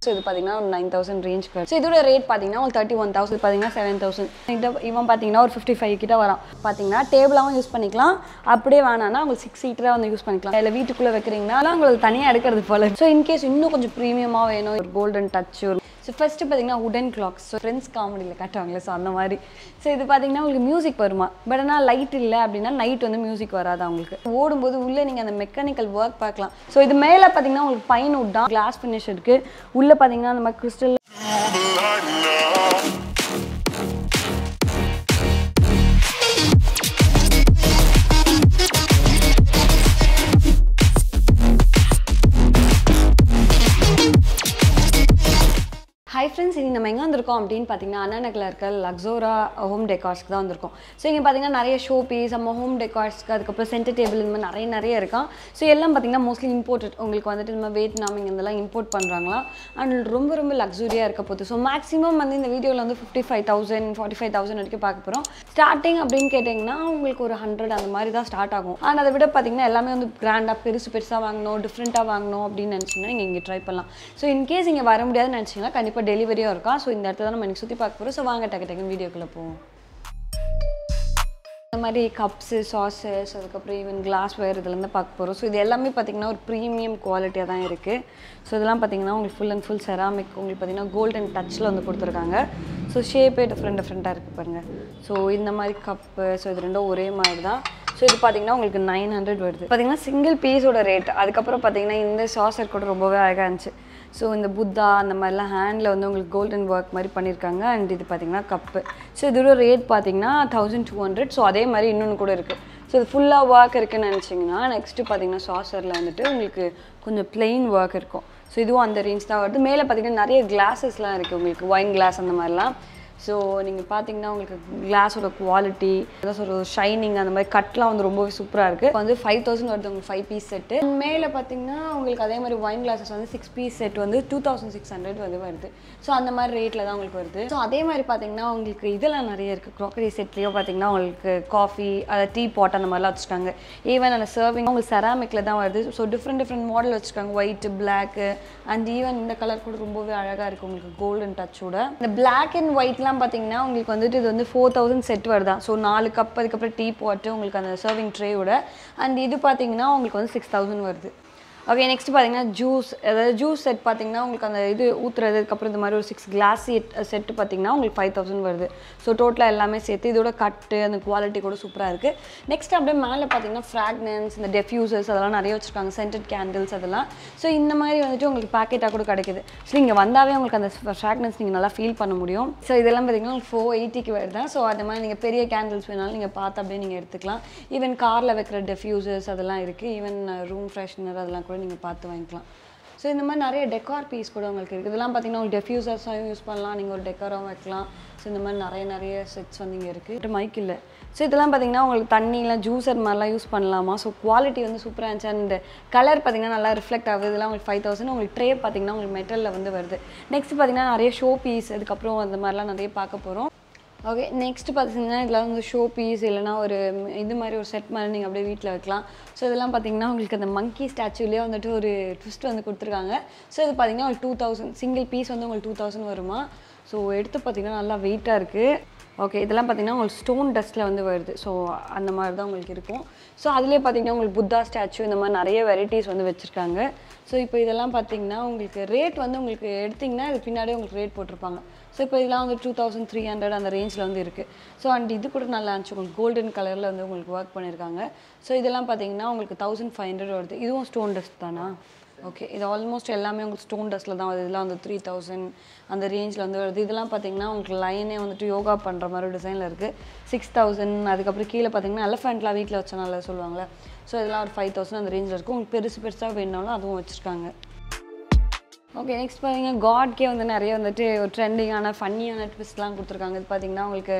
so இது பார்த்தீங்கன்னா ஒரு நைன் தௌசண்ட் ரேஞ்ச் ஸோ இதோட ரேட் பார்த்தீங்கன்னா ஒரு தேர்ட்டி ஒன் தௌசண்ட் பார்த்தீங்கன்னா செவன் தௌசண்ட் இவன் பார்த்தீங்கன்னா ஒரு ஃபிஃப்டி ஃபைவ் கிட்ட வரான் பார்த்தீங்கன்னா டேபிளாகவும் யூஸ் பண்ணிக்கலாம் அப்படியே வேணாம்னா உங்களுக்கு சிக்ஸ் சீட்டராக வந்து யூஸ் பண்ணிக்கலாம் இல்லை வீட்டுக்குள்ளே வைக்கிறீங்கன்னா உங்களுக்கு தனியாக எடுக்கிறது போல ஸோ இன்கேஸ் இன்னும் கொஞ்சம் ப்ரீமியமாக வேணும் ஒரு கோல்டன் டச் ஒரு ஸோ ஃபஸ்ட்டு பார்த்தீங்கன்னா உடன் கிளாக்ஸ் ஸோ ஃப்ரெண்ட்ஸ் காமெடியில் காட்டுவாங்களே ஸோ அந்த மாதிரி ஸோ இது பார்த்தீங்கன்னா உங்களுக்கு மியூசிக் வருமா பட் ஆனால் லைட் இல்லை அப்படின்னா நைட் வந்து மியூசிக் வராது அவங்களுக்கு ஓடும்போது உள்ளே நீங்கள் அந்த மெக்கானிக்கல் ஒர்க் பார்க்கலாம் ஸோ இது மேலே பார்த்தீங்கன்னா உங்களுக்கு பைன் உட் தான் கிளாஸ் ஃபினிஷ் இருக்குது உள்ளே பார்த்தீங்கன்னா அந்த மாதிரி கிறிஸ்டல் ஹை ஃப்ரெண்ட்ஸ் இனி நம்ம எங்கே வந்திருக்கோம் அப்படின்னு பார்த்தீங்கன்னா அண்ணா நகரில் இருக்க லக்ஸோரா ஹோம் டெக்கார்ஸ்க்கு தான் வந்திருக்கோம் ஸோ இங்கே பார்த்தீங்கன்னா நிறைய ஷோ பீஸ் நம்ம ஹோம் டெக்கார்ஸ்க்கு அதுக்கப்புறம் சென்டர் டேபிள் இந்த மாதிரி நிறைய நிறைய இருக்கான் ஸோ எல்லாம் பார்த்தீங்கன்னா மோஸ்ட்லி இம்போர்ட்டட் உங்களுக்கு வந்துட்டு நம்ம வியட்நாம் இங்கே இதெல்லாம் இம்போர்ட் பண்ணுறாங்களா அண்ட் ரொம்ப ரொம்ப லக்ஸுரியாக இருக்க போகுது ஸோ மேக்ஸிமம் வந்து இந்த வீடியோவில் வந்து fifty five thousand forty five thousand வரைக்கும் பார்க்க போகிறோம் ஸ்டார்டிங் அப்படின்னு கேட்டிங்கன்னா உங்களுக்கு ஒரு ஹண்ட்ரட் அந்த மாதிரி தான் ஸ்டார்ட் ஆகும் அண்ட் அதை விட பார்த்தீங்கன்னா எல்லாமே வந்து கிராண்டாக பெருசு பெருசாக வாங்கணும் டிஃப்ரெண்ட்டாக வாங்கணும் அப்படின்னு நினச்சிங்கன்னா நீங்கள் இங்கே ட்ரை பண்ணலாம் ஸோ இன்கேஸ் இங்கே வர முடியாதுன்னு நினச்சிங்கன்னா கண்டிப்பாக டெலிவரியும் இருக்கா ஸோ இந்த இடத்துல தான் நம்ம இன்னைக்கு சுற்றி பார்க்க போகிறோம் ஸோ வாங்க டக்கு டக்குன்னு வீடியோக்குள்ளே போவோம் இந்த மாதிரி கப்ஸு சாஸஸ் அதுக்கப்புறம் ஈவன் கிளாஸ் வேர் இதுலேருந்து பார்க்க போகிறோம் ஸோ இது எல்லாமே பார்த்தீங்கன்னா ஒரு ப்ரீமியம் குவாலிட்டியாக தான் இருக்குது ஸோ இதெல்லாம் பார்த்தீங்கன்னா உங்களுக்கு ஃபுல் அண்ட் ஃபுல் செராமிக் உங்களுக்கு பார்த்தீங்கன்னா கோல்டன் டச்சில் வந்து கொடுத்துருக்காங்க ஸோ ஷேப்பே டிஃப்ரெண்ட் டிஃப்ரெண்ட்டாக இருக்குது பாருங்கள் ஸோ இந்த மாதிரி கப்பு ஸோ இது ரெண்டும் ஒரே மாதிரி தான் ஸோ இது பார்த்தீங்கன்னா உங்களுக்கு நைன் ஹண்ட்ரட் வருது பார்த்தீங்கன்னா சிங்கிள் பீஸோட ரேட் அதுக்கப்புறம் பார்த்தீங்கன்னா இந்த சாசர் கூட ரொம்பவே அழகாக இருந்துச்சு ஸோ இந்த புத்தா அந்த மாதிரிலாம் ஹேண்டில் வந்து உங்களுக்கு கோல்டன் ஒர்க் மாதிரி பண்ணியிருக்காங்க அண்ட் இது பார்த்தீங்கன்னா கப்பு ஸோ இதோட ரேட் பார்த்தீங்கன்னா தௌசண்ட் டூ ஹண்ட்ரட் ஸோ அதே மாதிரி இன்னொன்று கூட இருக்குது ஸோ இது ஃபுல்லாக ஒர்க் இருக்குன்னு நினச்சிங்கன்னா நெக்ஸ்ட்டு பார்த்தீங்கன்னா சாசரில் வந்துட்டு உங்களுக்கு கொஞ்சம் பிளெயின் ஒர்க் இருக்கும் ஸோ இதுவும் அந்த ரேஞ்ச் தான் வருது மேலே பார்த்தீங்கன்னா நிறைய கிளாஸஸ்லாம் இருக்குது உங்களுக்கு ஒயின் கிளாஸ் அந்த மாதிரிலாம் ஸோ நீங்கள் பார்த்தீங்கன்னா உங்களுக்கு கிளாஸோட குவாலிட்டி அதான் சொல்கிறது ஷைனிங் அந்த மாதிரி கட்லாம் வந்து ரொம்பவே சூப்பராக இருக்குது வந்து ஃபைவ் தௌசண்ட் வருது உங்களுக்கு ஃபைவ் பீஸ் செட்டு மேலே பார்த்தீங்கன்னா உங்களுக்கு அதே மாதிரி ஒயின் கிளாஸஸ் வந்து சிக்ஸ் பீஸ் செட் வந்து டூ தௌசண்ட் சிக்ஸ் ஹண்ட்ரட் வந்து வருது ஸோ அந்த மாதிரி ரேட்டில் தான் உங்களுக்கு வருது ஸோ அதே மாதிரி பார்த்தீங்கன்னா உங்களுக்கு இதெல்லாம் நிறைய இருக்குது க்ராக்கரி செட்லேயோ பார்த்தீங்கன்னா உங்களுக்கு காஃபி அதை டீ பாட் அந்த மாதிரிலாம் வச்சுருக்காங்க ஈவன் அந்த சர்விங் உங்களுக்கு செராமிக்கில் தான் வருது ஸோ டிஃப்ரெண்ட் டிஃப்ரெண்ட் மாடல் வச்சுருக்காங்க ஒயிட் பிளாக்கு அண்ட் ஈவன் இந்த கலர் கூட ரொம்பவே அழகாக இருக்குது உங்களுக்கு கோல்டன் டச்சோட இந்த பிளாக் அண்ட் ஒயிட்லாம் பார்த்தீங்கன்னா உங்களுக்கு வந்துட்டு இது வந்து ஃபோர் தௌசண்ட் செட் வருதா ஸோ நாலு கப் அதுக்கப்புறம் டீ போட்டு உங்களுக்கு அந்த சர்விங் ட்ரேயோட அண்ட் இது பார்த்தீங்கன்னா உங்களுக்கு வந்து சிக்ஸ் தௌசண்ட் வருது ஓகே நெக்ஸ்ட் பார்த்தீங்கன்னா ஜூஸ் அதாவது ஜூஸ் செட் பார்த்தீங்கன்னா உங்களுக்கு அந்த இது ஊற்றுறது அதுக்கப்புறம் இந்த மாதிரி ஒரு சிக்ஸ் கிளாஸ் செட் செட்டு பார்த்தீங்கன்னா உங்களுக்கு ஃபைவ் தௌசண்ட் வருது ஸோ டோட்டலாக எல்லாமே சேர்த்து இதோட கட்டு அந்த குவாலிட்டி கூட சூப்பராக இருக்குது நெக்ஸ்ட் அப்படியே மேலே பார்த்தீங்கன்னா ஃப்ராக்னன்ஸ் இந்த டெஃப்யூசர்ஸ் அதெல்லாம் நிறைய வச்சுருக்காங்க சென்டட் கேண்டில்ஸ் அதெல்லாம் ஸோ இந்த மாதிரி வந்துட்டு உங்களுக்கு பேக்கெட்டாக கூட கிடைக்குது ஸோ இங்கே வந்தாவே உங்களுக்கு அந்த ஃப்ராக்னன்ஸ் நீங்கள் நல்லா ஃபீல் பண்ண முடியும் ஸோ இதெல்லாம் பார்த்தீங்கன்னா உங்களுக்கு ஃபோர் எயிட்டிக்கு வருது ஸோ அது மாதிரி நீங்கள் பெரிய கேண்டில்ஸ் வேணாலும் நீங்கள் பார்த்து அப்படியே நீங்கள் எடுத்துக்கலாம் ஈவன் காரில் வைக்கிற டெஃப்யூசர்ஸ் அதெல்லாம் இருக்குது ஈவன் ரூம் ஃப்ரெஷ்னர் அதெல்லாம் கூட நீங்கள் பார்த்து வாங்கிக்கலாம் ஸோ இந்த மாதிரி நிறைய டெக்கார் பீஸ் கூட உங்களுக்கு இருக்குது இதெல்லாம் பார்த்தீங்கன்னா உங்களுக்கு டெஃப்யூசர்ஸாகவும் யூஸ் பண்ணலாம் நீங்கள் ஒரு டெக்காராகவும் வைக்கலாம் ஸோ இந்த மாதிரி நிறைய நிறைய செட்ஸ் வந்து இங்கே இருக்குது மைக் இல்லை ஸோ இதெல்லாம் பார்த்தீங்கன்னா உங்களுக்கு தண்ணியில் ஜூஸர் மாதிரிலாம் யூஸ் பண்ணலாமா ஸோ குவாலிட்டி வந்து சூப்பராக இருந்துச்சு அண்ட் கலர் பார்த்தீங்கன்னா நல்லா ரிஃப்ளெக்ட் ஆகுது இதெல்லாம் உங்களுக்கு ஃபைவ் தௌசண்ட் உங்களுக்கு ட்ரே பார்த்தீங்கன்னா உங்களுக்கு மெட்டலில் வந்து வருது நெக்ஸ்ட் பார்த்தீங்கன்னா நிறைய ஷோ பீஸ் அதுக்கப்புறம் அந்த மாதிரிலாம் நிறைய பார்க்க போகிறோம் ஓகே நெக்ஸ்ட் பார்த்தீங்கன்னா இதில் வந்து ஷோ பீஸ் இல்லைனா ஒரு இது மாதிரி ஒரு செட் மாதிரி நீங்கள் அப்படியே வீட்டில் வைக்கலாம் ஸோ இதெல்லாம் பார்த்தீங்கன்னா உங்களுக்கு அந்த மங்கி ஸ்டாச்சுலேயே வந்துட்டு ஒரு ட்விஸ்ட் வந்து கொடுத்துருக்காங்க ஸோ இது பார்த்தீங்கன்னா உங்களுக்கு டூ தௌசண்ட் சிங்கிள் பீஸ் வந்து உங்களுக்கு டூ தௌசண்ட் வருமா ஸோ எடுத்து பார்த்தீங்கன்னா நல்லா வெயிட்டாக இருக்குது ஓகே இதெல்லாம் பார்த்தீங்கன்னா உங்களுக்கு ஸ்டோன் டஸ்ட்டில் வந்து வருது ஸோ அந்த மாதிரி தான் உங்களுக்கு இருக்கும் ஸோ அதுலேயே பார்த்தீங்கன்னா உங்களுக்கு புத்தா ஸ்டாச்சு இந்த மாதிரி நிறைய வெரைட்டிஸ் வந்து வச்சுருக்காங்க ஸோ இப்போ இதெல்லாம் பார்த்தீங்கன்னா உங்களுக்கு ரேட் வந்து உங்களுக்கு எடுத்திங்கன்னா இது பின்னாடியே உங்களுக்கு ரேட் போட்டிருப்பாங்க ஸோ இப்போ இதெல்லாம் வந்து டூ தௌசண்ட் த்ரீ ஹண்ட்ரட் அந்த ரேஞ்சில் வந்து இருக்குது ஸோ அண்ட் இது கூட நல்லா இருந்துச்சு உங்களுக்கு கோல்டன் கலரில் வந்து உங்களுக்கு ஒர்க் பண்ணியிருக்காங்க ஸோ இதெல்லாம் பார்த்தீங்கன்னா உங்களுக்கு தௌசண்ட் ஃபைவ் ஹண்ட்ரட் வருது இதுவும் ஸ்டோன் டஸ்ட் தானா ஓகே இது ஆல்மோஸ்ட் எல்லாமே உங்களுக்கு ஸ்டோன் டஸ்ட்டில் தான் வருது இதெல்லாம் வந்து த்ரீ தௌசண்ட் அந்த ரேஞ்சில் வந்து வருது இதெல்லாம் பார்த்தீங்கன்னா உங்களுக்கு லைனே வந்துட்டு யோகா பண்ணுற மாதிரி டிசைனில் இருக்குது சிக்ஸ் தௌசண்ட் அதுக்கப்புறம் கீழே பார்த்தீங்கன்னா எலஃபெண்ட்லாம் வீட்டில் வச்ச நல்லா சொல்லுவாங்கள்ல ஸோ இதெல்லாம் ஒரு ஃபைவ் தௌசண்ட் அந்த ரேஞ்சில் இருக்கும் உங்களுக்கு பெருசு பெருசாக வேணுனாலும் அதுவும் வச்சுருக்காங்க ஓகே நெக்ஸ்ட் பார்த்தீங்கன்னா காட்கே வந்து நிறைய வந்துட்டு ஒரு ட்ரெண்டிங்கான ஃபன்னியான ட்விஸ்ட்லாம் கொடுத்துருக்காங்க இது பார்த்தீங்கன்னா உங்களுக்கு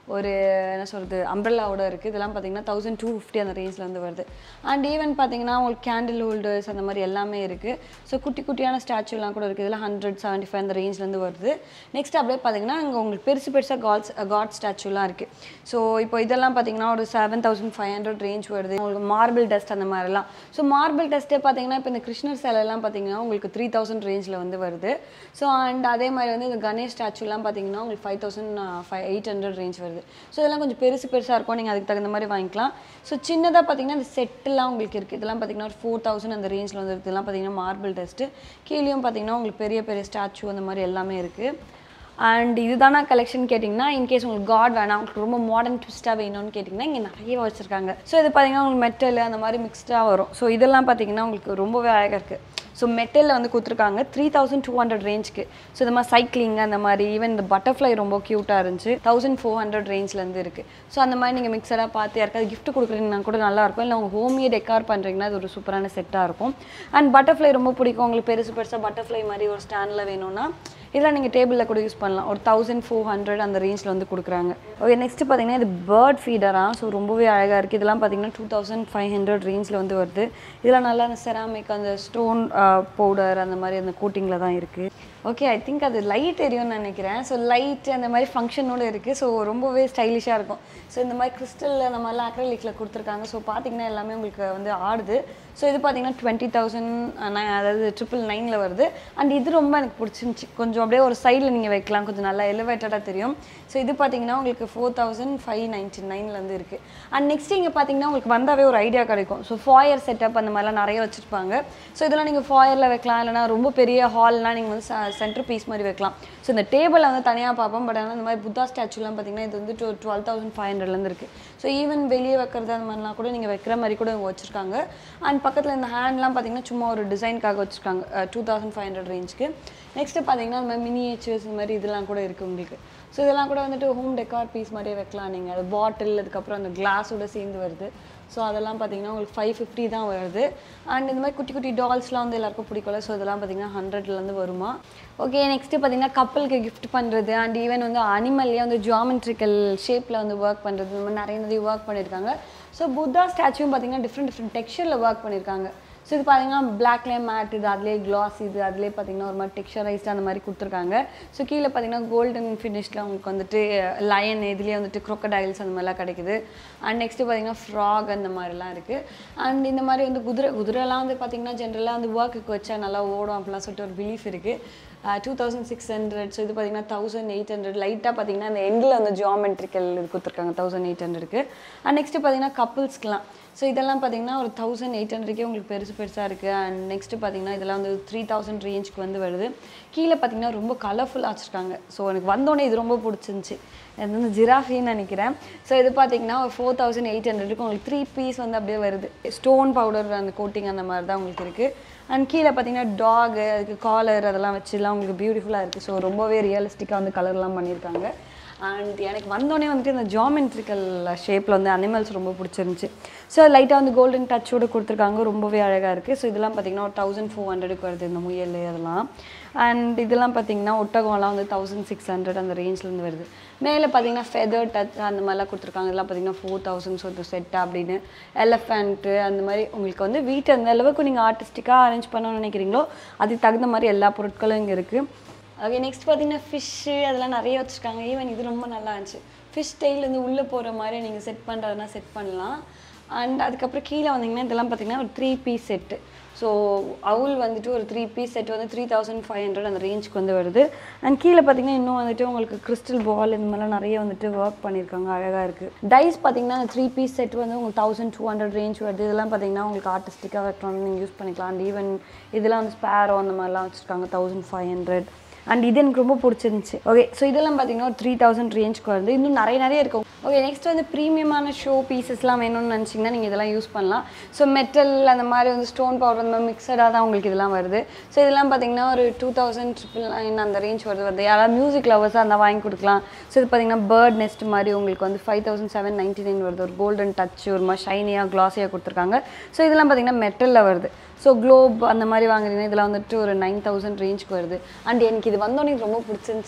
ஒரு என்ன சொல்கிறது அம்ப்ரெல்லாவோட இருக்குது இதெல்லாம் பார்த்தீங்கன்னா தௌசண்ட் டூ ஃபிஃப்டி அந்த ரேஞ்சில் வந்து வருது அண்ட் ஈவன் பார்த்தீங்கன்னா உங்களுக்கு கேண்டில் ஹோல்டர்ஸ் அந்த மாதிரி எல்லாமே இருக்குது ஸோ குட்டி குட்டியான ஸ்டாச்சுலாம் கூட இருக்குது இதெல்லாம் ஹண்ட்ரட் செவன்ட்டி ஃபைவ் அந்த ரேஞ்ச்லேருந்து வருது நெக்ஸ்ட் அப்படியே பார்த்தீங்கன்னா இங்கே உங்களுக்கு பெருசு பெருசாக காட்ஸ் காட் ஸ்டாச்சுலாம் இருக்குது ஸோ இப்போ இதெல்லாம் பார்த்தீங்கன்னா ஒரு seven thousand five hundred range வருது உங்களுக்கு மார்பிள் டஸ்ட் அந்த மாதிரிலாம் ஸோ மார்பிள் டஸ்ட்டே பார்த்தீங்கன்னா இப்போ இந்த கிருஷ்ணர் சிலைலாம் பார்த்தீங்கன்னா உங்களுக்கு த்ரீ தௌசண்ட் ரேஞ்சில் வந்து வருது ஸோ அண்ட் அதே மாதிரி வந்து இந்த கணேஷ் ஸ்டாச்சுலாம் பார்த்தீங்கன்னா உங்களுக்கு five thousand five eight hundred range வருது ஸோ இதெல்லாம் கொஞ்சம் பெருசு பெருசாக இருக்கும் நீங்கள் அதுக்கு தகுந்த மாதிரி வாங்கிக்கலாம் ஸோ சின்னதாக பார்த்தீங்கன்னா இந்த செட்டுலாம் உங்களுக்கு இருக்குது இதெல்லாம் பார்த்தீங்கன்னா ஒரு ஃபோர் தௌசண்ட் அந்த ரேஞ்சில் வந்து இருக்குது இதெல்லாம் பார்த்தீங்கன்னா மார்பிள் டஸ்ட்டு கீழேயும் பார்த்தீங்கன்னா உங்களுக்கு பெரிய பெரிய ஸ்டாச்சு அந்த மாதிரி எல்லாமே இருக்குது அண்ட் இதுதானா கலெக்ஷன் கேட்டிங்கன்னா இன்கேஸ் உங்களுக்கு காட் வேணாம் உங்களுக்கு ரொம்ப மாடர்ன் ட்விஸ்ட்டாக வேணும்னு கேட்டிங்கன்னா இங்கே நிறைய வச்சுருக்காங்க ஸோ இது பார்த்தீங்கன்னா உங்களுக்கு மெட்டல் அந்த மாதிரி மிக்ஸ்டாக வரும் ஸோ இதெல்லாம் பார்த்தீங்கன்னா உங்களுக்கு ரொம்பவே அழகாக இருக்குது ஸோ மெட்டலில் வந்து கொடுத்துருக்காங்க த்ரீ தௌசண்ட் டூ ஹண்ட்ரட் ரேஞ்சுக்கு ஸோ இந்த மாதிரி சைக்கிளிங் அந்த மாதிரி ஈவன் இந்த பட்டர்ஃப்ளை ரொம்ப க்யூட்டாக இருந்துச்சு தௌசண்ட் ஃபோர் ஹண்ட்ரட் ரேஞ்ச்லேருந்து இருக்குது ஸோ அந்த மாதிரி நீங்கள் மிக்சராக பார்த்து யாருக்காவது gift கொடுக்குறீங்கன்னா கூட நல்லாயிருக்கும் இல்லை உங்கள் ஹோமியே டெக்கார் பண்ணுறீங்கன்னா அது ஒரு சூப்பரான செட்டாக இருக்கும் அண்ட் பட்டர்ஃப்ளை ரொம்ப பிடிக்கும் உங்களுக்கு பெருசு பெருசாக பட்டர்ஃப்ளை மாதிரி ஒரு ஸ்டாண்டில் வேணும்னா இதெல்லாம் நீங்கள் டேபிளில் கூட யூஸ் பண்ணலாம் ஒரு தௌசண்ட் ஃபோர் ஹண்ட்ரட் அந்த ரேஞ்சில் வந்து கொடுக்குறாங்க ஓகே நெக்ஸ்ட் பார்த்தீங்கன்னா இது பேர்ட் ஃபீடராக ஸோ ரொம்பவே அழகாக இருக்குது இதெல்லாம் பார்த்தீங்கன்னா டூ தௌசண்ட் ஃபைவ் ஹண்ட்ரட் ரேஞ்சில் வந்து வருது இதெல்லாம் நல்லா அந்த செராமிக் அந்த ஸ்டோன் பவுடர் அந்த மாதிரி அந்த கோட்டிங்கில் தான் இருக்குது ஓகே ஐ திங்க் அது லைட் எரியும்னு நினைக்கிறேன் ஸோ லைட் அந்த மாதிரி ஃபங்க்ஷனோட இருக்குது ஸோ ரொம்பவே ஸ்டைலிஷாக இருக்கும் ஸோ இந்த மாதிரி கிறிஸ்டலில் அந்த மாதிரிலாம் அக்ரலிக்கில் கொடுத்துருக்காங்க ஸோ பார்த்தீங்கன்னா எல்லாமே உங்களுக்கு வந்து ஆடுது ஸோ இது பார்த்தீங்கன்னா டுவெண்ட்டி தௌசண்ட் அதாவது ட்ரிபிள் நைனில் வருது அண்ட் இது ரொம்ப எனக்கு பிடிச்சிருந்துச்சி கொஞ்சம் அப்படியே ஒரு சைடில் நீங்கள் வைக்கலாம் கொஞ்சம் நல்லா எலிவேட்டடாக தெரியும் ஸோ இது பார்த்தீங்கன்னா உங்களுக்கு ஃபோர் தௌசண்ட் ஃபைவ் நைன்ட்டி நைன்லேருந்து இருக்குது அண்ட் நெக்ஸ்ட் இங்கே பார்த்தீங்கன்னா உங்களுக்கு வந்தாவே ஒரு ஐடியா கிடைக்கும் ஸோ ஃபாயர் செட்டப் அந்த மாதிரிலாம் நிறைய வச்சுருப்பாங்க ஸோ இதெல்லாம் நீங்கள் ஃபாயரில் வைக்கலாம் இல்லைனா ரொம்ப பெரிய ஹால்லாம் நீங்கள் வந்து சென்டர் பீஸ் மாதிரி வைக்கலாம் ஸோ இந்த டேபிளில் வந்து தனியாக பார்ப்போம் பட் ஆனால் இந்த மாதிரி புத்தா ஸ்டாச்சுலாம் பார்த்தீங்கன்னா இது வந்து டூ டுவெல் தௌசண்ட் ஃபைவ் ஹண்ட்ரட்லேருந்து இருக்குது ஸோ ஈவன் வெளியே வைக்கிறது அந்த மாதிரிலாம் கூட நீங்கள் வைக்கிற மாதிரி கூட இவங்க வச்சுருக்காங்க அண்ட் பக்கத்தில் இந்த ஹேண்ட்லாம் பார்த்தீங்கன்னா சும்மா ஒரு டிசைனுக்காக வச்சுருக்காங்க டூ தௌசண்ட் ஃபைவ் ஹண்ட்ரட் ரேஞ்சுக்கு நெக்ஸ்ட்டு பார்த்தீங்கன்னா இந்த மாதிரி மினியேச்சர்ஸ் இந்த மாதிரி இதெல்லாம் கூட இருக்குது உங்களுக்கு ஸோ இதெல்லாம் கூட வந்துட்டு ஹோம் டெக்கார் பீஸ் மாதிரியே வைக்கலாம் நீங்கள் அது பாட்டில் அதுக்கப்புறம் அந்த கிளாஸோட சேர்ந்து வருது ஸோ அதெல்லாம் பார்த்தீங்கன்னா உங்களுக்கு ஃபைவ் ஃபிஃப்டி தான் வருது அண்ட் இந்த மாதிரி குட்டி குட்டி டால்ஸ்லாம் வந்து எல்லாருக்கும் பிடிக்கும்ல ஸோ இதெல்லாம் பார்த்தீங்கன்னா ஹண்ட்ரட்லேருந்து வருமா ஓகே நெக்ஸ்ட்டு பார்த்தீங்கன்னா கப்பலுக்கு கிஃப்ட் பண்ணுறது அண்ட் ஈவன் வந்து அனிமல்லே வந்து ஜியாமெட்ரிக்கல் ஷேப்பில் வந்து ஒர்க் பண்ணுறது இந்த மாதிரி நிறைய நிறைய ஒர்க் பண்ணியிருக்காங்க ஸோ புத்தா ஸ்டாச்சுவும் பார்த்தீங்கன்னா டிஃப்ரெண்ட் டிஃப்ரெண்ட் டெக்ஸ்சரில் ஒர்க் பண்ணியிருக்காங்க ஸோ இது பார்த்தீங்கன்னா பிளாக்லேயே மேட் இது அதுலேயே கிளாஸ் இது அதுலேயே பார்த்தீங்கன்னா ஒரு மாதிரி டெக்ஸ்சரைஸ்டு அந்த மாதிரி கொடுத்துருக்காங்க ஸோ கீழே பார்த்தீங்கன்னா கோல்டன் ஃபினிஷில் உங்களுக்கு வந்துட்டு லயன் இதுலேயே வந்துட்டு crocodiles அந்த மாதிரிலாம் கிடைக்குது அண்ட் நெக்ஸ்ட்டு பார்த்தீங்கன்னா ஃப்ராக் அந்த மாதிரிலாம் இருக்குது அண்ட் இந்த மாதிரி வந்து குதிரை குதிரைலாம் வந்து பார்த்தீங்கன்னா ஜென்ரலாக வந்து ஒர்க்குக்கு வச்சா நல்லா ஓடும் அப்படிலாம் சொல்லிட்டு ஒரு பிலீஃப் இருக்குது two thousand six hundred so இது பார்த்தீங்கன்னா தௌசண்ட் எயிட் ஹண்ட்ரட் லைட்டாக பார்த்தீங்கன்னா அந்த எண்டில் வந்து ஜியாமெட்ரிக்கல் இது கொடுத்துருக்காங்க தௌசண்ட் எயிட் ஹண்ட்ரடுக்கு அண்ட் நெக்ஸ்ட்டு பார்த்தீங்கன்னா கப்புள்ஸ்க்குலாம் ஸோ இதெல்லாம் பார்த்தீங்கன்னா ஒரு தௌசண்ட் எயிட் ஹண்ட்ரட்கே உங்களுக்கு பெருசு பெருசாக இருக்குது அண்ட் நெக்ஸ்ட்டு பார்த்தீங்கன்னா இதெல்லாம் வந்து த்ரீ தௌசண்ட் ரேஞ்சுக்கு வந்து வருது கீழே பார்த்தீங்கன்னா ரொம்ப கலர்ஃபுல்லாக வச்சுருக்காங்க ஸோ எனக்கு வந்தோடனே இது ரொம்ப பிடிச்சிருந்துச்சி இது வந்து ஜிராஃபின்னு நினைக்கிறேன் ஸோ இது பார்த்தீங்கன்னா ஒரு ஃபோர் தௌசண்ட் எயிட் ஹண்ட்ரடுக்கு உங்களுக்கு த்ரீ பீஸ் வந்து அப்படியே வருது ஸ்டோன் பவுடர் அந்த கோட்டிங் அந்த மாதிரி தான் உங்களுக்கு இருக்குது அண்ட் கீழே பார்த்தீங்கன்னா டாகு அதுக்கு காலர் அதெல்லாம் வச்சுலாம் உங்களுக்கு பியூட்டிஃபுல்லாக இருக்குது ஸோ ரொம்பவே ரியலிஸ்டிக்காக வந்து கலர்லாம் பண்ணியிருக்காங்க அண்ட் எனக்கு வந்தோடனே வந்துட்டு இந்த ஜாமெட்ரிக்கல் ஷேப்பில் வந்து அனிமல்ஸ் ரொம்ப பிடிச்சிருந்துச்சி ஸோ லைட்டாக வந்து கோல்டன் டச்சோடு கொடுத்துருக்காங்க ரொம்பவே அழகாக இருக்குது ஸோ இதெல்லாம் பார்த்தீங்கன்னா ஒரு தௌசண்ட் ஃபோர் ஹண்ட்ரடுக்கு வருது இந்த முயல் அதெல்லாம் அண்ட் இதெல்லாம் பார்த்தீங்கன்னா ஒட்டகம்லாம் வந்து தௌசண்ட் சிக்ஸ் ஹண்ட்ரட் அந்த ரேஞ்ச்லேருந்து வருது மேலே பார்த்தீங்கன்னா ஃபெதர் டச் அந்த மாதிரிலாம் கொடுத்துருக்காங்க இதெல்லாம் பார்த்தீங்கன்னா ஃபோர் தௌசண்ட் ஸோ செட் அப்படின்னு எலஃபென்ட்டு அந்த மாதிரி உங்களுக்கு வந்து வீட்டை அந்த அளவுக்கு நீங்கள் ஆர்டிஸ்டிக்காக அரேஞ்ச் பண்ணணும்னு நினைக்கிறீங்களோ அதுக்கு தகுந்த மாதிரி எல்லா பொருட்களும் இங்கே இருக்குது ஓகே நெக்ஸ்ட் பார்த்தீங்கன்னா ஃபிஷ்ஷு அதெல்லாம் நிறைய வச்சுருக்காங்க ஈவன் இது ரொம்ப நல்லா இருந்துச்சு ஃபிஷ் டெய்ல் வந்து உள்ளே போகிற மாதிரி நீங்கள் செட் பண்ணுறதுனா செட் பண்ணலாம் அண்ட் அதுக்கப்புறம் கீழே வந்தீங்கன்னா இதெல்லாம் பார்த்தீங்கன்னா ஒரு three piece set so owl வந்துட்டு ஒரு த்ரீ பீஸ் செட் வந்து த்ரீ தௌசண்ட் ஃபைவ் ஹண்ட்ரட் அந்த ரேஞ்சுக்கு வந்து வருது அண்ட் கீழே பார்த்தீங்கன்னா இன்னும் வந்துட்டு உங்களுக்கு கிறிஸ்டல் பால் இந்த மாதிரிலாம் நிறைய வந்துட்டு ஒர்க் பண்ணியிருக்காங்க அழகாக இருக்குது டைஸ் பார்த்தீங்கன்னா த்ரீ பீஸ் செட் வந்து உங்களுக்கு தௌசண்ட் டூ ஹண்ட்ரட் ரேஞ்ச் வருது இதெல்லாம் பார்த்தீங்கன்னா உங்களுக்கு ஆர்டிஸ்டிக்காக வைக்கணும்னு நீங்கள் யூஸ் பண்ணிக்கலாம் அண்ட் ஈவன் இதெல்லாம் வந்து ஸ்பேரோ அந்த மாதிரிலாம் வச்சுருக்காங்க தௌசண்ட் ஃபைவ் ஹண்ட்ரட் அண்ட் இது எனக்கு ரொம்ப பிடிச்சிருந்துச்சு ஓகே ஸோ இதெல்லாம் பார்த்தீங்கன்னா ஒரு த்ரீ தௌசண்ட் ரேஞ்ச்க்கு வருது இன்னும் நிறைய நிறைய இருக்கும் ஓகே நெக்ஸ்ட் வந்து ப்ரீமியமான ஷோ பீசஸ்லாம் வேணும்னு நினச்சிங்கன்னா நீங்கள் இதெல்லாம் யூஸ் பண்ணலாம் ஸோ மெட்டல் அந்த மாதிரி வந்து ஸ்டோன் பவுடர் அந்த மாதிரி மிக்சடாக தான் உங்களுக்கு இதெல்லாம் வருது ஸோ இதெல்லாம் பார்த்தீங்கன்னா ஒரு டூ தௌசண்ட் ட்ரிபிள் நைன் அந்த ரேஞ்ச் வருது வருது யாராவது மியூசிக் லவர்ஸாக இருந்தால் வாங்கி கொடுக்கலாம் ஸோ இது பார்த்தீங்கன்னா பேர்ட் நெஸ்ட் மாதிரி உங்களுக்கு வந்து five thousand seven ninety nine வருது ஒரு கோல்டன் டச் ஒரு மாதிரி ஷைனியாக க்ளாஸியாக கொடுத்துருக்காங்க ஸோ இதெல்லாம் பார்த்தீங்கன்னா மெட்டலில் வருது ஸோ குளோப் அந்த மாதிரி வாங்குறீங்கன்னா இதெல்லாம் வந்துட்டு ஒரு நைன் தௌசண்ட் ரேஞ்சுக்கு வருது அண்ட் எனக்கு இது வந்தோடனே இது ரொம்ப பிடிச்சிருந்துச்சு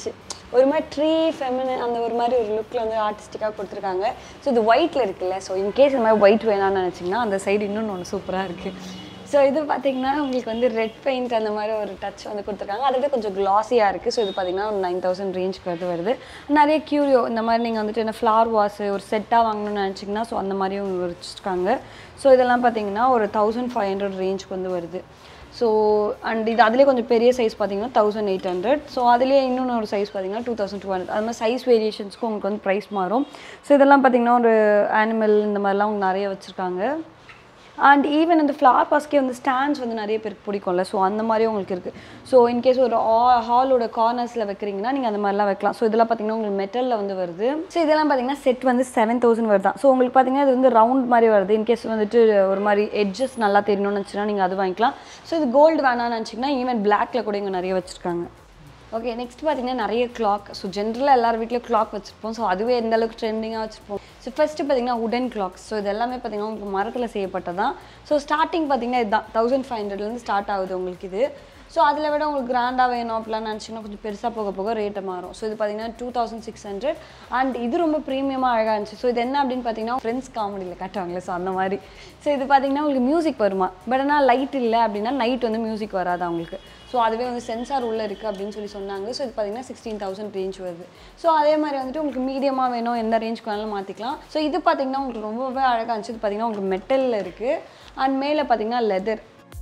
ஒரு மாதிரி ட்ரீ ஃபெமினன் அந்த ஒரு மாதிரி ஒரு லுக்கில் வந்து ஆர்டிஸ்டிக்காக கொடுத்துருக்காங்க ஸோ இது ஒயிட்டில் இருக்குல்ல ஸோ இன்கேஸ் இந்த மாதிரி ஒயிட் வேணாம்னு நினச்சிங்கன்னா அந்த சைடு இன்னொன்று ஒன்று சூப்பராக இருக்குது ஸோ இது பார்த்தீங்கன்னா உங்களுக்கு வந்து ரெட் பெயிண்ட் அந்த மாதிரி ஒரு டச் வந்து கொடுத்துருக்காங்க அதை விட கொஞ்சம் கிளாஸியாக இருக்குது ஸோ இது பார்த்தீங்கன்னா ஒரு நைன் தௌசண்ட் ரேஞ்சுக்கு வந்து வருது நிறைய க்யூரியோ இந்த மாதிரி நீங்கள் வந்துட்டு என்ன ஃப்ளவர் வாஷு ஒரு செட்டாக வாங்கணும்னு நினச்சிங்கன்னா ஸோ அந்த மாதிரியும் வச்சுருக்காங்க ஸோ இதெல்லாம் பார்த்தீங்கன்னா ஒரு தௌசண்ட் ஃபைவ் ஹண்ட்ரட் ரேஞ்சுக்கு வந்து வருது ஸோ அண்ட் இது அதுலேயே கொஞ்சம் பெரிய சைஸ் பார்த்தீங்கன்னா தௌசண்ட் எயிட் ஹண்ட்ரட் ஸோ அதுலேயே இன்னொன்று ஒரு சைஸ் பார்த்தீங்கன்னா டூ தௌசண்ட் டூ ஹண்ட்ரட் அது மாதிரி சைஸ் வேரியேஷன்ஸ்க்கு உங்களுக்கு வந்து ப்ரைஸ் மாறும் ஸோ இதெல்லாம் பார்த்தீங்கன்னா ஒரு அனிமல் இந்த மாதிரிலாம் அவங்க நிறைய வச்சுருக்காங்க அண்ட் ஈவன் அந்த ஃப்ளவர் பாஸ்க்கே வந்து ஸ்டாண்ட்ஸ் வந்து நிறைய பேருக்கு பிடிக்கும்ல ஸோ அந்த மாதிரி உங்களுக்கு இருக்குது ஸோ இன்கேஸ் ஒரு ஹாலோட கார்னர்ஸில் வைக்கிறீங்கன்னா நீங்கள் அந்த மாதிரிலாம் வைக்கலாம் ஸோ இதெல்லாம் பார்த்தீங்கன்னா உங்களுக்கு மெட்டலில் வந்து வருது ஸோ இதெல்லாம் பார்த்தீங்கன்னா செட் வந்து செவன் தௌசண்ட் வருதான் ஸோ உங்களுக்கு பார்த்தீங்கன்னா இது வந்து ரவுண்ட் மாதிரி வருது இன்கேஸ் வந்துட்டு ஒரு மாதிரி எட்ஜஸ் நல்லா தெரியணும்னு நினச்சின்னா நீங்கள் அது வாங்கிக்கலாம் ஸோ இது கோல்டு வேணாம்னு நினச்சிங்கன்னா ஈவன் பிளாக்ல கூட இங்கே நிறைய வச்சுருக்காங்க ஓகே நெக்ஸ்ட் பார்த்தீங்கன்னா நிறைய கிளாக் ஸோ ஜென்ரலாக எல்லார் வீட்லேயும் கிளாக் வச்சுருப்போம் ஸோ அதுவே எந்த அளவுக்கு ட்ரெண்டிங்காக வச்சுருப்போம் ஸோ ஃபஸ்ட்டு பார்த்தீங்கன்னா உடன் கிளாக்ஸ் ஸோ இது எல்லாமே பார்த்தீங்கன்னா உங்களுக்கு மரத்தில் செய்யப்பட்டதான் ஸோ ஸ்டார்டிங் பார்த்தீங்கன்னா இதுதான் தௌசண்ட் ஃபைவ் ஹண்ட்ரட்லேருந்து ஸ்டார்ட் ஆகுது உங்களுக்கு இது ஸோ அதில் விட உங்களுக்கு கிராண்டாக வேணும் அப்படிலாம் நினச்சிங்கன்னா கொஞ்சம் பெருசாக போக போக ரேட்டை மாறும் ஸோ இது பார்த்தீங்கன்னா two thousand six hundred and இது ரொம்ப ப்ரீமியமாக அழகாக இருந்துச்சு ஸோ இது என்ன அப்படின்னு பார்த்தீங்கன்னா ஃப்ரெண்ட்ஸ் காமெடியில் காட்டுவாங்களே ஸோ அந்த மாதிரி ஸோ இது பார்த்தீங்கன்னா உங்களுக்கு மியூசிக் வருமா பட் ஆனால் லைட் இல்லை அப்படின்னா நைட் வந்து மியூசிக் வராது அவங்களுக்கு ஸோ அதுவே வந்து சென்சார் உள்ளே இருக்குது அப்படின்னு சொல்லி சொன்னாங்க ஸோ இது பார்த்தீங்கன்னா சிக்ஸ்டீன் தௌசண்ட் ரேஞ்ச் வருது ஸோ அதே மாதிரி வந்துட்டு உங்களுக்கு மீடியமாக வேணும் எந்த ரேஞ்சுக்கு வேணாலும் மாற்றிக்கலாம் ஸோ இது பார்த்தீங்கன்னா உங்களுக்கு ரொம்பவே அழகாக இருந்துச்சு இது பார்த்தீங்கன்னா உங்களுக்கு மெட்டலில் இருக்குது அண்ட் மேலே பார்த்தீங்கன்னா லெதர்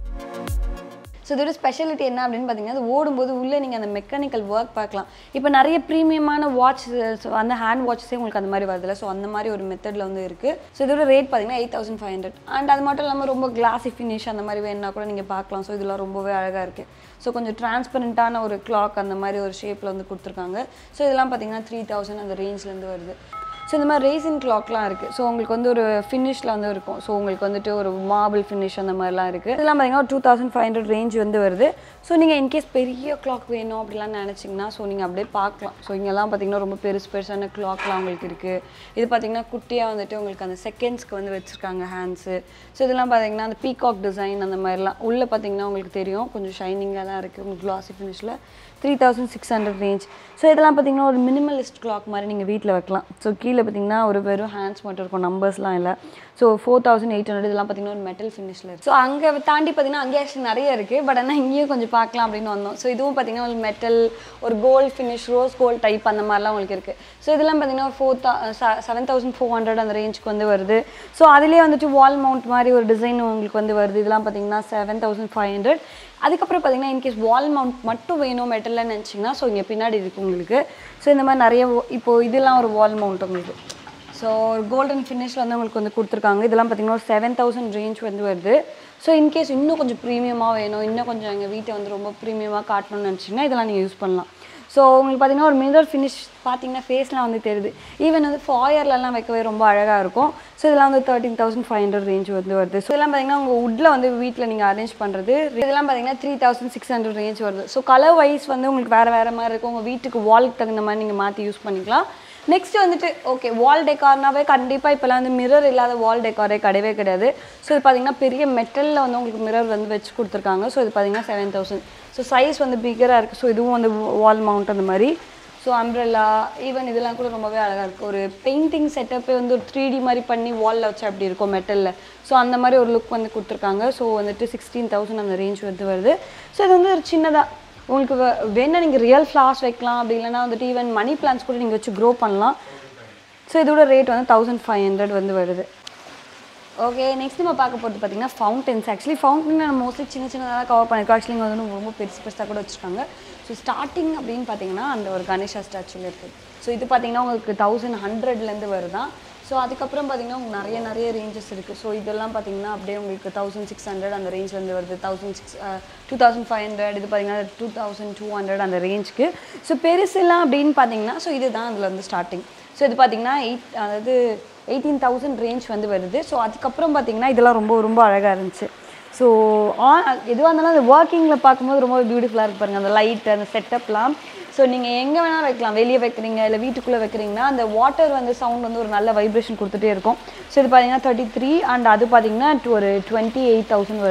ஸோ இதோட ஸ்பெஷாலிட்டி என்ன அப்படின்னு பார்த்தீங்கன்னா அது ஓடும்போது உள்ளே நீங்கள் அந்த மெக்கானிக்கல் ஒர்க் பார்க்கலாம் இப்போ நிறைய ப்ரீமியமான வாட்ச் அந்த ஹேண்ட் வாட்சஸே உங்களுக்கு அந்த மாதிரி வருதுல்ல ஸோ அந்த மாதிரி ஒரு மெத்தடில் வந்து இருக்குது ஸோ இதோட ரேட் பார்த்தீங்கன்னா eight thousand five hundred and அது மட்டும் இல்லாமல் ரொம்ப கிளாஸி ஃபினிஷ் அந்த மாதிரி வேணுன்னா கூட நீங்கள் பார்க்கலாம் ஸோ இதெல்லாம் ரொம்பவே அழகாக இருக்குது ஸோ கொஞ்சம் டிரான்ஸ்பரண்ட்டான ஒரு கிளாக் அந்த மாதிரி ஒரு ஷேப்பில் வந்து கொடுத்துருக்காங்க ஸோ இதெல்லாம் பார்த்தீங்கன்னா த்ரீ தௌசண்ட் அந்த ரேஞ்ச்லேருந்து வருது ஸோ இந்த மாதிரி ரேசின் கிளாக்லாம் இருக்குது ஸோ உங்களுக்கு வந்து ஒரு ஃபினிஷில் வந்து இருக்கும் ஸோ உங்களுக்கு வந்துட்டு ஒரு மார்பிள் ஃபினிஷ் அந்த மாதிரிலாம் இருக்குது இதெல்லாம் பார்த்தீங்கன்னா ஒரு two thousand five hundred range வந்து வருது ஸோ நீங்கள் இன்கேஸ் பெரிய கிளாக் வேணும் அப்படிலாம் நினச்சிங்கன்னா ஸோ நீங்கள் அப்படியே பார்க்கலாம் ஸோ இங்கெல்லாம் பார்த்தீங்கன்னா ரொம்ப பெருசு பெருசான கிளாக்லாம் உங்களுக்கு இருக்குது இது பார்த்தீங்கன்னா குட்டியாக வந்துட்டு உங்களுக்கு அந்த செகண்ட்ஸ்க்கு வந்து வச்சுருக்காங்க ஹேண்ட்ஸு ஸோ இதெல்லாம் பார்த்தீங்கன்னா அந்த பீகாக் டிசைன் அந்த மாதிரிலாம் உள்ளே பார்த்தீங்கன்னா உங்களுக்கு தெரியும் கொஞ்சம் ஷைனிங்காக தான் இருக்குது உங்களுக்கு கிளாஸி ஃபினிஷில் three thousand six hundred range so இதெல்லாம் பார்த்தீங்கன்னா ஒரு மினிமலிஸ்ட் கிளாக் மாதிரி நீங்கள் வீட்டில் வைக்கலாம் ஸோ கீழே பார்த்தீங்கன்னா ஒரு வெறும் ஹேண்ட்ஸ் மட்டும் இருக்கும் நம்பர்ஸ்லாம் இல்லை so four thousand eight hundred இதெல்லாம் பார்த்தீங்கன்னா ஒரு மெட்டல் ஃபினிஷில் இருக்குது ஸோ அங்கே தாண்டி பார்த்தீங்கன்னா அங்கே ஆக்சுவலி நிறைய இருக்குது பட் ஆனால் இங்கேயும் கொஞ்சம் பார்க்கலாம் அப்படின்னு வந்தோம் ஸோ இதுவும் பார்த்தீங்கன்னா ஒரு மெட்டல் ஒரு gold finish rose gold type அந்த மாதிரிலாம் உங்களுக்கு இருக்குது ஸோ இதெல்லாம் பார்த்தீங்கன்னா ஒரு four seven thousand four hundred அந்த ரேஞ்சுக்கு வந்து வருது ஸோ அதிலே வந்துட்டு வால் மவுண்ட் மாதிரி ஒரு டிசைன் உங்களுக்கு வந்து வருது இதெல்லாம் பார்த்தீங்கன்னா செவன் தௌசண்ட் ஃபைவ் ஹண்ட்ரட் அதுக்கப்புறம் பார்த்தீங்கன்னா இன்கேஸ் வால் மவுண்ட் மட்டும் வேணும் மெட்டலில் நினச்சிங்கன்னா ஸோ இங்கே பின்னாடி இருக்குது உங்களுக்கு ஸோ இந்த மாதிரி நிறைய இப்போது இதெல்லாம் ஒரு வால் மவுண்ட் உங்களுக்கு ஸோ கோல்டன் ஃபினிஷில் வந்து உங்களுக்கு வந்து கொடுத்துருக்காங்க இதெல்லாம் பார்த்தீங்கன்னா ஒரு செவன் தௌசண்ட் ரேஞ்ச் வந்து வருது ஸோ இன்கேஸ் இன்னும் கொஞ்சம் ப்ரீமியமாக வேணும் இன்னும் கொஞ்சம் எங்கள் வீட்டை வந்து ரொம்ப ப்ரீமியமாக காட்டணும்னு நினச்சிங்கன்னா இதெல்லாம் நீங்கள் யூஸ் பண்ணலாம் ஸோ உங்களுக்கு பார்த்தீங்கன்னா ஒரு மிரர் ஃபினிஷ் பார்த்தீங்கன்னா ஃபேஸ்லாம் வந்து தெரியுது ஈவன் வந்து ஃபாயர்லலாம் வைக்கவே ரொம்ப அழகாக இருக்கும் ஸோ இதெல்லாம் வந்து thirteen thousand five hundred range வந்து வருது ஸோ இதெல்லாம் பார்த்தீங்கன்னா உங்கள் வுட்டில் வந்து வீட்டில் நீங்கள் அரேஞ்ச் பண்ணுறது இதெல்லாம் பார்த்தீங்கன்னா three thousand six hundred range வருது ஸோ கலர் வைஸ் வந்து உங்களுக்கு வேறு வேறு மாதிரி இருக்கும் உங்கள் வீட்டுக்கு வாலுக்கு தகுந்த மாதிரி நீங்கள் மாற்றி யூஸ் பண்ணிக்கலாம் நெக்ஸ்ட் வந்துட்டு ஓகே வால் டெக்கார்னாவே கண்டிப்பாக இப்போலாம் வந்து மிரர் இல்லாத வால் டெக்காரே கிடையவே கிடையாது ஸோ இது பார்த்தீங்கன்னா பெரிய மெட்டலில் வந்து உங்களுக்கு மிரர் வந்து வச்சு கொடுத்துருக்காங்க ஸோ இது பார்த்தீங்கன்னா செவன் தௌசண்ட் ஸோ சைஸ் வந்து பிகராக இருக்குது ஸோ இதுவும் வந்து வால் மவுண்ட் அந்த மாதிரி ஸோ அம்ப்ரெல்லா ஈவன் இதெல்லாம் கூட ரொம்பவே அழகாக இருக்குது ஒரு பெயிண்டிங் செட்டப்பே வந்து ஒரு த்ரீ டி மாதிரி பண்ணி வாலில் வச்சு அப்படி இருக்கும் மெட்டலில் ஸோ அந்த மாதிரி ஒரு லுக் வந்து கொடுத்துருக்காங்க ஸோ வந்துட்டு சிக்ஸ்டீன் தௌசண்ட் அந்த ரேஞ்ச் வந்து வருது ஸோ இது வந்து ஒரு சின்னதாக உங்களுக்கு வே- வேணா நீங்கள் ரியல் ஃப்ளார்ஸ் வைக்கலாம் அப்படி இல்லைன்னா வந்துட்டு ஈவன் மணி பிளான்ஸ் கூட நீங்கள் வச்சு க்ரோ பண்ணலாம் ஸோ இதோட ரேட் வந்து தௌசண்ட் ஃபைவ் ஹண்ட்ரட் வந்து வருது ஓகே நெக்ஸ்ட் நம்ம பார்க்க போகிறது பார்த்தீங்கன்னா ஃபவுண்டன்ஸ் ஆக்சுவலி ஃபவுண்டன் நம்ம மோஸ்ட்லி சின்ன சின்னதாக கவர் பண்ணியிருக்கோம் ஆக்சுவலி இங்கே வந்து ரொம்ப பெருசு பெருசாக கூட வச்சுருக்காங்க ஸோ ஸ்டார்டிங் அப்படின்னு பார்த்தீங்கன்னா அந்த ஒரு கணேஷா ஸ்டாச்சுவில் இருக்குது ஸோ இது பார்த்தீங்கன்னா உங்களுக்கு தௌசண்ட் ஹண்ட்ரட்லேருந்து வருதான் ஸோ அதுக்கப்புறம் பார்த்தீங்கன்னா உங்களுக்கு நிறைய நிறைய ரேஞ்சஸ் இருக்குது ஸோ இதெல்லாம் பார்த்தீங்கன்னா அப்படியே உங்களுக்கு தௌசண்ட் சிக்ஸ் ஹண்ட்ரட் அந்த ரேஞ்ச்லேருந்து வருது thousand six two thousand five hundred இது பார்த்தீங்கன்னா டூ தௌசண்ட் டூ ஹண்ட்ரட் அந்த ரேஞ்சுக்கு ஸோ பெருசுலாம் அப்படின்னு பார்த்தீங்கன்னா ஸோ இதுதான் அதில் வந்து ஸ்டார்டிங் ஸோ இது பார்த்தீங்கன்னா எயிட் அதாவது எயிட்டீன் தௌசண்ட் ரேஞ்ச் வந்து வருது ஸோ அதுக்கப்புறம் பார்த்தீங்கன்னா இதெல்லாம் ரொம்ப ரொம்ப அழகாக இருந்துச்சு ஸோ எதுவாக இருந்தாலும் அந்த ஒர்க்கிங்கில் பார்க்கும்போது ரொம்ப பியூட்டிஃபுல்லாக இருக்கு பாருங்க அந்த லைட் அந்த செட்டப்லாம் ஸோ நீங்கள் எங்கே வேணாலும் வைக்கலாம் வெளியே வைக்கிறீங்க இல்லை வீட்டுக்குள்ளே வைக்கிறீங்கன்னா அந்த வாட்டர் வந்து சவுண்ட் வந்து ஒரு நல்ல வைப்ரேஷன் கொடுத்துட்டே இருக்கும் ஸோ இது பார்த்தீங்கன்னா தேர்ட்டி த்ரீ அண்ட் அது பார்த்தீங்கன்னா to ஒரு டுவெண்ட்டி எயிட் தௌசண்ட் வருது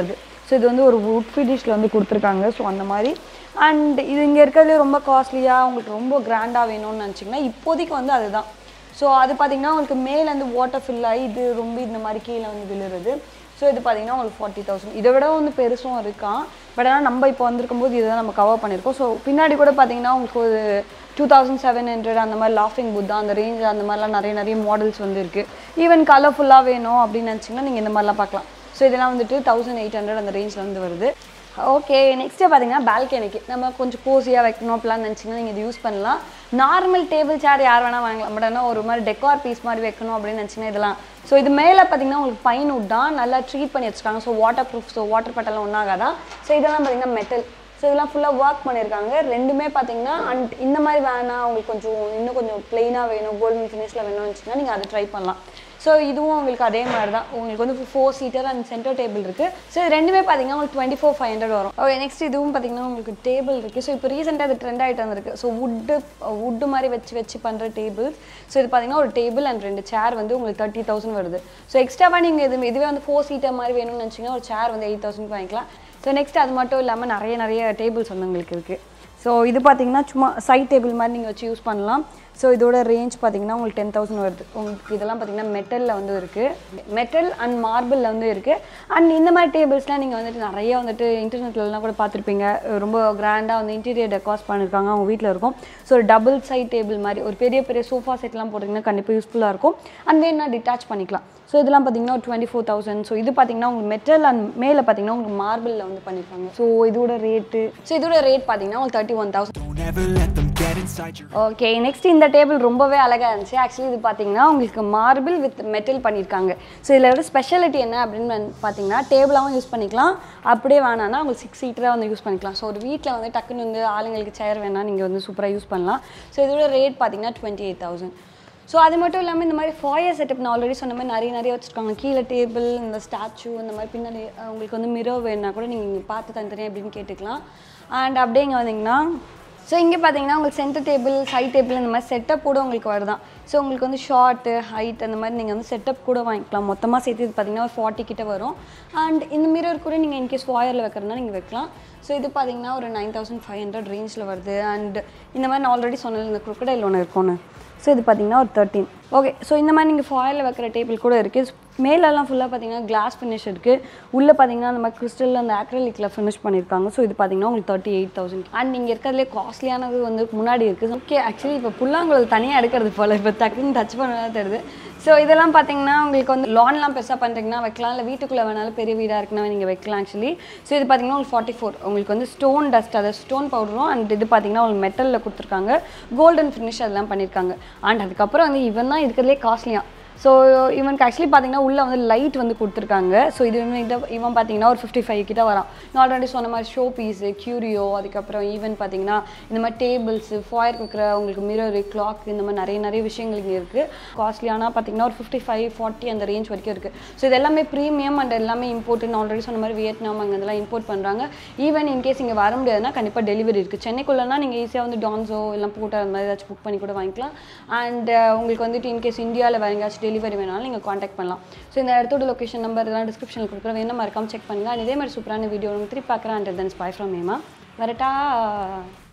ஸோ இது வந்து ஒரு வுட் ஃபினிஷில் வந்து கொடுத்துருக்காங்க ஸோ அந்த மாதிரி அண்ட் இது இங்கே இருக்கிறதுலே ரொம்ப காஸ்ட்லியாக உங்களுக்கு ரொம்ப கிராண்டாக வேணும்னு நினச்சிங்கன்னா இப்போதைக்கு வந்து அதுதான் ஸோ அது பார்த்தீங்கன்னா உங்களுக்கு மேலேருந்து வாட்டர் ஃபில் ஆகி இது ரொம்ப இந்த மாதிரி கீழே வந்து விழுறது ஸோ இது பார்த்தீங்கன்னா உங்களுக்கு ஃபார்ட்டி தௌசண்ட் இதை விட வந்து பெருசும் இருக்கான் பட் ஆனால் நம்ம இப்போ வந்திருக்கும் போது இதுதான் நம்ம கவர் பண்ணியிருக்கோம் ஸோ பின்னாடி கூட பார்த்தீங்கன்னா உங்களுக்கு ஒரு டூ தௌசண்ட் செவன் ஹண்ட்ரட் அந்த மாதிரி லாஃபிங் புத்தா அந்த ரேஞ்ச் அந்த மாதிரிலாம் நிறைய நிறைய மாடல்ஸ் வந்து இருக்குது ஈவன் கலர்ஃபுல்லாக வேணும் அப்படின்னு நினச்சிங்கன்னா நீங்கள் இந்த மாதிரிலாம் பார்க்கலாம் ஸோ இதெல்லாம் வந்துட்டு தௌசண்ட் எயிட் ஹண்ட்ரட் அந்த ரேஞ்சில் வந்து வருது ஓகே நெக்ஸ்ட்டு பார்த்தீங்கன்னா பால்கனிக்கு நம்ம கொஞ்சம் கோசியாக வைக்கணும் அப்படிலாம் நினச்சிங்கன்னா நீங்கள் இது யூஸ் பண்ணலாம் நார்மல் டேபிள் சேர் யார் வேணால் வாங்கலாம் பட் ஆனால் ஒரு மாதிரி டெக்கார் பீஸ் மாதிரி வைக்கணும் அப்படின்னு நினச்சிங்கன்னா இதெல்லாம் ஸோ இது மேலே பார்த்தீங்கன்னா உங்களுக்கு பைன் wood தான் நல்லா ட்ரீட் பண்ணி வச்சுருக்காங்க so waterproof so water பட்டெல்லாம் ஒன்றாகாதான் ஸோ இதெல்லாம் பார்த்தீங்கன்னா மெட்டல் ஸோ இதெல்லாம் ஃபுல்லாக ஒர்க் பண்ணியிருக்காங்க ரெண்டுமே பார்த்தீங்கன்னா அண்ட் இந்த மாதிரி வேணாம் உங்களுக்கு கொஞ்சம் இன்னும் கொஞ்சம் ப்ளெயினாக வேணும் கோல்டன் ஃபினிஷில் வேணும்னு வச்சுன்னா நீங்கள் அதை ட்ரை பண்ணலாம் ஸோ இதுவும் உங்களுக்கு அதே மாதிரி தான் உங்களுக்கு வந்து four seater and centre table இருக்குது ஸோ இது ரெண்டுமே பார்த்தீங்கன்னா உங்களுக்கு டுவெண்ட்டி ஃபோர் ஃபைவ் ஹண்ட்ரட் வரும் ஓகே நெக்ஸ்ட் இதுவும் பார்த்தீங்கன்னா உங்களுக்கு டேபிள் இருக்குது ஸோ இப்போ ரீசெண்டாக அது ட்ரெண்ட் ஆகிட்டு வந்திருக்கு ஸோ வுட்டு வுட்டு மாதிரி வச்சு வச்சு பண்ணுற டேபிள்ஸ் ஸோ இது பார்த்தீங்கன்னா ஒரு டேபிள் அண்ட் ரெண்டு சேர் வந்து உங்களுக்கு தேர்ட்டி தௌசண்ட் வருது ஸோ எக்ஸ்ட்ராவாக நீங்கள் இது இதுவே வந்து ஃபோர் சீட்டர் மாதிரி வேணும்னு நினச்சிங்கன்னா ஒரு சேர் வந்து எயிட் தௌசண்ட் வாங்கிக்கலாம் ஸோ நெக்ஸ்ட் அது மட்டும் இல்லாமல் நிறைய நிறைய டேபிள்ஸ் வந்து உங்களுக்கு இருக்குது ஸோ இது பார்த்தீங்கன்னா சும்மா சைட் டேபிள் மாதிரி நீங்கள் வச்சு யூஸ் பண்ணலாம் ஸோ இதோட ரேஞ்ச் பார்த்தீங்கன்னா உங்களுக்கு டென் தௌசண்ட் வருது உங்களுக்கு இதெல்லாம் பார்த்தீங்கன்னா மெட்டலில் வந்து இருக்குது மெட்டல் அண்ட் மார்பிளில் வந்து இருக்குது அண்ட் இந்த மாதிரி டேபிள்ஸ்லாம் நீங்கள் வந்துட்டு நிறைய வந்துட்டு இன்டர்நெட்லலாம் கூட பார்த்துருப்பீங்க ரொம்ப கிராண்டாக வந்து இன்டீரியர் டெக்காஸ் பண்ணியிருக்காங்க அவங்க வீட்டில் இருக்கும் ஸோ ஒரு டபுள் சைட் டேபிள் மாதிரி ஒரு பெரிய பெரிய சோஃபா செட்லாம் போட்டிங்கன்னா கண்டிப்பாக யூஸ்ஃபுல்லாக இருக்கும் அண்ட் வேணா டிட்டாச் பண்ணிக்கலாம் ஸோ இதெல்லாம் பார்த்தீங்கன்னா ஒரு டுவெண்ட்டி ஃபோர் தௌசண்ட் ஸோ இது பார்த்தீங்கன்னா உங்களுக்கு மெட்டல் அண்ட் மேலே பார்த்தீங்கன்னா உங்களுக்கு மார்பிளில் வந்து பண்ணியிருக்காங்க ஸோ இதோட ரேட்டு ஸோ இதோட ரேட் பார்த்தீங்கன்னா உங்களுக்கு thirty one thousand Don't ever let them get inside your okay next இந்த டேபிள் ரொம்பவே அழகாக இருந்துச்சு ஆக்சுவலி இது பார்த்தீங்கன்னா உங்களுக்கு மார்பிள் வித் மெட்டல் பண்ணியிருக்காங்க ஸோ இதில் ஒரு ஸ்பெஷாலிட்டி என்ன அப்படின்னு வந்து பார்த்தீங்கன்னா டேபிளாகவும் யூஸ் பண்ணிக்கலாம் அப்படியே வேணாம்னா உங்களுக்கு சிக்ஸ் சீட்டராக வந்து யூஸ் பண்ணிக்கலாம் ஸோ ஒரு வீட்டில் வந்து டக்குன்னு வந்து ஆளுங்களுக்கு சேர் வேணால் நீங்கள் வந்து சூப்பராக யூஸ் பண்ணலாம் ஸோ இதோட ரேட் பார்த்தீங்கன்னா டுவெண்ட்டி எயிட் தௌசண்ட் ஸோ அது மட்டும் இல்லாமல் இந்த மாதிரி ஃபாயர் செட்டப் நான் ஆல்ரெடி சொன்ன மாதிரி நிறைய நிறைய வச்சுருக்காங்க கீழே டேபிள் இந்த ஸ்டாச்சு இந்த மாதிரி பின்னாடி அஹ், உங்களுக்கு வந்து மிரர் வேணுன்னா கூட நீங்கள் இங்கே பார்த்து தனித்தனியாக எப்படின்னு கேட்டுக்கலாம் அண்ட் அப்படியே இங்கே வந்தீங்கன்னா ஸோ இங்கே பார்த்தீங்கன்னா உங்களுக்கு சென்டர் டேபிள் சைட் டேபிள் இந்த மாதிரி செட்டப் கூட உங்களுக்கு வருதான் ஸோ உங்களுக்கு வந்து ஷார்ட்டு ஹைட் அந்த மாதிரி நீங்கள் வந்து செட்டப் கூட வாங்கிக்கலாம் மொத்தமாக சேர்த்து இது பார்த்தீங்கன்னா ஒரு ஃபார்ட்டி கிட்ட வரும் அண்ட் இந்த மிரர் கூட நீங்கள் இன்கேஸ் வாயரில் வைக்கிறதுனா நீங்கள் வைக்கலாம் ஸோ இது பார்த்தீங்கன்னா ஒரு நைன் தௌசண்ட் ஃபைவ் ஹண்ட்ரட் ரேஞ்சில் வருது அண்ட் இந்த மாதிரி நான் ஆல்ரெடி சொன்னேன் இந்த குரோக்கடைல் ஒன்று இருக்கும்னு ஸோ இது பார்த்தீங்கன்னா ஒரு தேர்ட்டின் ஓகே ஸோ இந்த மாதிரி நீங்கள் ஃபாயில் வைக்கிற டேபிள் கூட இருக்குது மேலெல்லாம் ஃபுல்லாக பார்த்தீங்கன்னா கிளாஸ் ஃபினிஷ் இருக்குது உள்ளே பார்த்தீங்கன்னா அந்த மாதிரி கிறிஸ்டல் அந்த ஆக்ரலிக்கில் ஃபினிஷ் பண்ணியிருக்காங்க ஸோ இது பார்த்தீங்கன்னா உங்களுக்கு தேர்ட்டி எயிட் தௌசண்ட் அண்ட் நீங்கள் இருக்கிறதுலே காஸ்ட்லியானது வந்து முன்னாடி இருக்குது ஓகே ஆக்சுவலி இப்போ புல்லாங்குழல் தனியாக எடுக்கிறது போல் இப்போ டக்குன்னு டச் பண்ணதான் தெரியுது ஸோ இதெல்லாம் பார்த்தீங்கன்னா உங்களுக்கு வந்து லான்லாம் பெருசாக பண்ணுறீங்கன்னா வைக்கலாம் இல்லை வீட்டுக்குள்ளே வேணாலும் பெரிய வீடாக இருக்குன்னா நீங்கள் வைக்கலாம் ஆக்சுவலி ஸோ இது பார்த்தீங்கன்னா உங்களுக்கு ஃபார்ட்டி ஃபோர் உங்களுக்கு வந்து ஸ்டோன் டஸ்ட் அதை ஸ்டோன் பவுடரும் அண்ட் இது பார்த்தீங்கன்னா உங்களுக்கு மெட்டலில் கொடுத்துருக்காங்க கோல்டன் ஃபினிஷ் அதெல்லாம் பண்ணியிருக்காங்க அண்ட் அதுக்கப்புறம் வந்து இவன் தான் இருக்கிறதுலே காஸ்ட்லியாக ஸோ இவனுக்கு ஆக்சுவலி பார்த்தீங்கன்னா உள்ளே வந்து லைட் வந்து கொடுத்துருக்காங்க ஸோ இது இவன் இதை இவன் பார்த்தீங்கன்னா ஒரு ஃபிஃப்டி ஃபைவ் கிட்ட வரான் நான் ஆல்ரெடி சொன்ன மாதிரி ஷோ பீஸு க்யூரியோ அதுக்கப்புறம் ஈவன் பார்த்தீங்கன்னா இந்த மாதிரி டேபிள்ஸு ஃபாயர் வைக்கிற உங்களுக்கு மிரரு கிளாக் இந்த மாதிரி நிறைய நிறைய விஷயங்கள் இங்கே இருக்குது காஸ்ட்லியானா பார்த்தீங்கன்னா ஒரு ஃபிஃப்டி ஃபைவ் ஃபார்ட்டி அந்த ரேஞ்ச் வரைக்கும் இருக்குது ஸோ இது எல்லாமே ப்ரீமியம் அண்ட் எல்லாமே இம்போர்ட் நான் ஆல்ரெடி சொன்ன மாதிரி வியட்நாம் அங்கே இதெல்லாம் இம்போர்ட் பண்ணுறாங்க ஈவன் இன்கேஸ் இங்கே வர முடியாதுன்னா கண்டிப்பாக டெலிவரி இருக்குது சென்னைக்குள்ளனா நீங்கள் ஈஸியாக வந்து டான்ஸோ எல்லாம் போட்டு அந்த மாதிரி ஏதாச்சும் புக் பண்ணி கூட வாங்கிக்கலாம் அண்ட் உங்களுக்கு வந்துட்டு இன்கேஸ் இந்தியாவில் வேறு எங்கேயாச்சும் டெலிவரி வேணாலும் நீங்கள் காண்டாக்ட் பண்ணலாம் ஸோ இந்த இடத்தோட லொக்கேஷன் நம்பர் இதெல்லாம் டிஸ்கிரிப்ஷனில் கொடுக்குறேன் வேணும் மறக்காம செக் பண்ணுங்கள் and இதே மாதிரி சூப்பரான வீடியோ உங்களுக்கு திருப்பி பார்க்குறேன் அண்ட் தென்ஸ் பை ஃப்ரம் மேமா வரட்டா